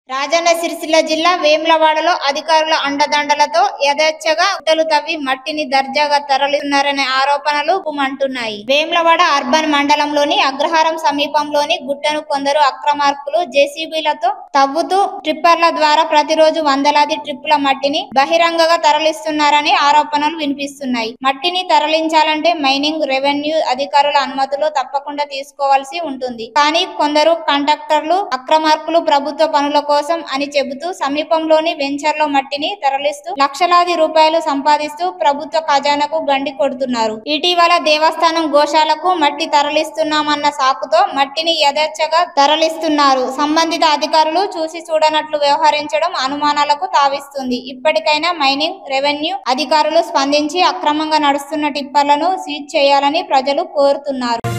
రాజన్న సిరిసిల్ల జిల్లా వేములవాడలో అధికారుల అండదండలతో యథేచ్ఛగా గుట్టలు తవ్వి మట్టిని దర్జాగా తరలిస్తున్నారనే ఆరోపణలు గుమంటున్నాయి వేములవాడ అర్బన్ మండలంలోని అగ్రహారం సమీపంలోని గుట్టను కొందరు అక్రమార్కులు జేసీబీలతో తవ్వుతూ ట్రిప్పర్ల ద్వారా ప్రతిరోజు వందలాది ట్రిప్పుల మట్టిని బహిరంగంగా తరలిస్తున్నారని ఆరోపణలు వినిపిస్తున్నాయి మట్టిని తరలించాలంటే మైనింగ్ రెవెన్యూ అధికారుల అనుమతులు తప్పకుండా తీసుకోవాల్సి ఉంటుంది కానీ కొందరు కాంట్రాక్టర్లు అక్రమార్కులు ప్రభుత్వ పనుల కోసం అని చెబుతూ సమీపంలోని వెంచర్లో మట్టిని తరలిస్తూ లక్షలాది రూపాయలు సంపాదిస్తూ ప్రభుత్వ ఖజానాకు గండి కొడుతున్నారు ఇటీవల దేవస్థానం గోశాలకు మట్టి తరలిస్తున్నామన్న సాకుతో మట్టిని యథేచ్ఛగా తరలిస్తున్నారు సంబంధిత అధికారులు చూసి చూడనట్లు వ్యవహరించడం అనుమానాలకు తావిస్తుంది ఇప్పటికైనా మైనింగ్ రెవెన్యూ అధికారులు స్పందించి అక్రమంగా నడుస్తున్న టిప్పర్లను సీజ్ చేయాలని ప్రజలు కోరుతున్నారు